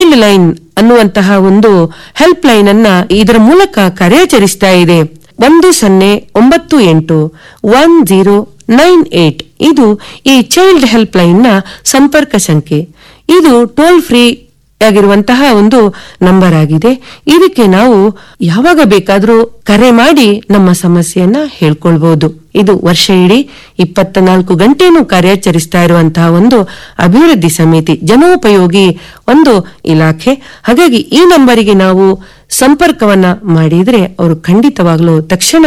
child line ಅನ್ನುವಂತಹ ಒಂದು help line ಅನ್ನ ಇದರ ಮೂಲಕ ಕಾರ್ಯಾಚರಿಸ್ತಾ ಇದೆ ಒಂದು ಸೊನ್ನೆ ಒಂಬತ್ತು ಎಂಟು ಒನ್ ಜೀರೋ ನೈನ್ ಏಟ್ ಇದು ಈ ಚೈಲ್ಡ್ ಹೆಲ್ಪ್ ಲೈನ್ ನ ಸಂಪರ್ಕ ಸಂಖ್ಯೆ ಇದು ಟೋಲ್ ಫ್ರೀ ಆಗಿರುವಂತಹ ಒಂದು ನಂಬರ್ ಆಗಿದೆ ಇದಕ್ಕೆ ನಾವು ಯಾವಾಗ ಬೇಕಾದರೂ ಕರೆ ಮಾಡಿ ನಮ್ಮ ಸಮಸ್ಯೆಯನ್ನ ಹೇಳ್ಕೊಳ್ಬಹುದು ಇದು ವರ್ಷ ಇಡೀ ಇಪ್ಪತ್ತ ನಾಲ್ಕು ಗಂಟೆನೂ ಕಾರ್ಯಾಚರಿಸ್ತಾ ಇರುವಂತಹ ಒಂದು ಅಭಿವೃದ್ಧಿ ಸಮಿತಿ ಜನೋಪಯೋಗಿ ಒಂದು ಇಲಾಖೆ ಹಾಗಾಗಿ ಈ ನಂಬರಿಗೆ ನಾವು ಸಂಪರ್ಕವನ್ನ ಮಾಡಿದ್ರೆ ಅವರು ಖಂಡಿತವಾಗ್ಲೂ ತಕ್ಷಣ